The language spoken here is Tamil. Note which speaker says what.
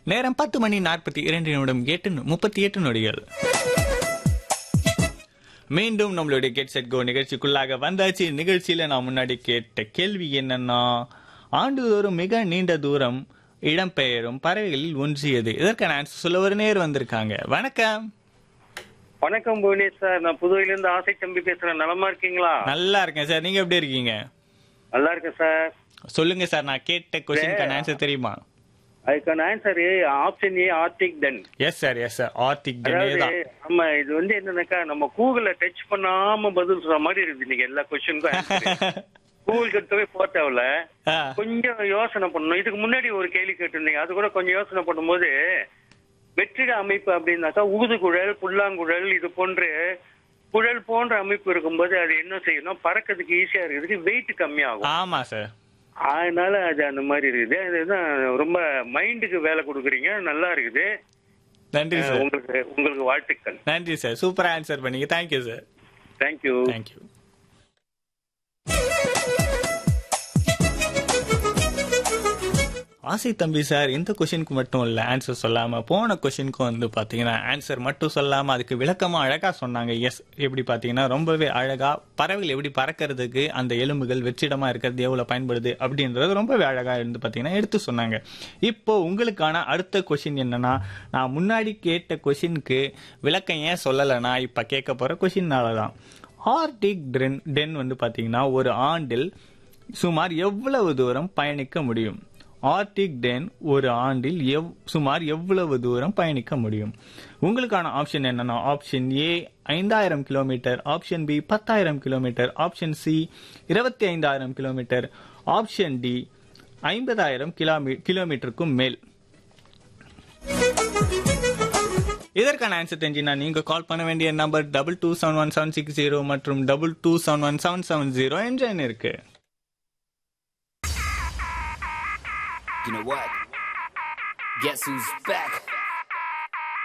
Speaker 1: நேரம் பத்து மணி நாற்பத்தி இரண்டு நிமிடம் எட்டு முப்பத்தி எட்டு நொடிகள் மீண்டும் நம்மளுடைய கெட் செட் கோ நிகழ்ச்சிக்குள்ளாக வந்தாச்சு நிகழ்ச்சியில நான் முன்னாடி கேட்ட கேள்வி என்னன்னா ஆண்டுதோறும் மிக நீண்ட தூரம் இடம்பெயரும் பறவைகளில் ஒன்றியது இதற்கான ஆன்சர் சொல்ல ஒரு நேர் வந்திருக்காங்க வணக்கம்
Speaker 2: வணக்கம் புவனேஷ் சார் நான் புதுவையில இருந்து ஆசை தம்பி பேசுறேன் நலமா இருக்கீங்களா
Speaker 1: நல்லா இருக்கேன் சார் நீங்க எப்படி இருக்கீங்க
Speaker 2: நல்லா இருக்கேன் சார்
Speaker 1: சொல்லுங்க சார் நான் கேட்ட கொஸ்டினுக்கான ஆன்சர் தெரியுமா
Speaker 2: அதுக்கான answer option A Arctic tern
Speaker 1: yes sir yes sir Arctic
Speaker 2: அதாவது
Speaker 1: தான்
Speaker 2: ஆமா இது வந்து என்னன்னாக்கா நம்ம கூகுள டச் பண்ணாம பதில் சொல்ற மாதிரி இருக்குது நீங்க எல்லா கொஸ்டினுக்கும் கூகுள் கிட்டவே போட்டாவில
Speaker 1: ஆ,
Speaker 2: கொஞ்சம் யோசனை பண்ணணும் இதுக்கு முன்னாடி ஒரு கேள்வி கேட்டிருந்தீங்க அது கூட கொஞ்சம் யோசனை பண்ணும்போது வெற்றிட அமைப்பு அப்படின்னாக்கா ஊது குழல் புல்லாங்குழல் இது போன்று குழல் போன்ற அமைப்பு இருக்கும்போது அது என்ன செய்யணும் பறக்கிறதுக்கு ஈஸியா இருக்கிறதுக்கு வெயிட் கம்மியாகும்
Speaker 1: ஆமா சார்
Speaker 2: அதனால அது அந்த மாதிரி இருக்குது அதுதான் ரொம்ப மைண்டுக்கு வேலை கொடுக்குறீங்க நல்லா இருக்குது
Speaker 1: நன்றி சார்
Speaker 2: உங்களுக்கு உங்களுக்கு வாழ்த்துக்கள்
Speaker 1: நன்றி சார் சூப்பரா ஆன்சர் பண்ணீங்க தேங்க்யூ சார்
Speaker 2: தேங்க்யூ
Speaker 1: தேங்க்யூ ஆசை தம்பி சார் இந்த கொஷினுக்கு மட்டும் இல்ல ஆன்சர் சொல்லாம போன கொஷினுக்கும் வந்து பாத்தீங்கன்னா ஆன்சர் மட்டும் சொல்லாம அதுக்கு விளக்கமா அழகா சொன்னாங்க எஸ் எப்படி பாத்தீங்கன்னா ரொம்பவே அழகா பறவைகள் எப்படி பறக்கிறதுக்கு அந்த எலும்புகள் வெற்றிடமா இருக்கிறது எவ்வளவு பயன்படுது அப்படின்றது ரொம்பவே அழகா இருந்து பாத்தீங்கன்னா எடுத்து சொன்னாங்க இப்போ உங்களுக்கான அடுத்த கொஷின் என்னன்னா நான் முன்னாடி கேட்ட கொஷினுக்கு விளக்கம் ஏன் சொல்லலைன்னா இப்ப கேட்க போற கொஷின்னால தான் ஆர்டிக் டென் டென் வந்து பாத்தீங்கன்னா ஒரு ஆண்டில் சுமார் எவ்வளவு தூரம் பயணிக்க முடியும் ஆர்டிக் டென் ஒரு ஆண்டில் எவ் சுமார் எவ்வளவு தூரம் பயணிக்க முடியும் உங்களுக்கான ஆப்ஷன் என்னன்னா ஆப்ஷன் ஏ ஐந்தாயிரம் கிலோமீட்டர் ஆப்ஷன் பி பத்தாயிரம் கிலோமீட்டர் ஆப்ஷன் சி இருபத்தி ஐந்தாயிரம் கிலோமீட்டர் ஆப்ஷன் டி ஐம்பதாயிரம் கிலோமீ கிலோமீட்டருக்கும் மேல் இதற்கான ஆன்சர் தெரிஞ்சுன்னா நீங்க கால் பண்ண வேண்டிய number double two seven one seven six zero மற்றும் double two seven one seven seven zero என்ற எண் இருக்கு
Speaker 3: You know what? Guess who's back?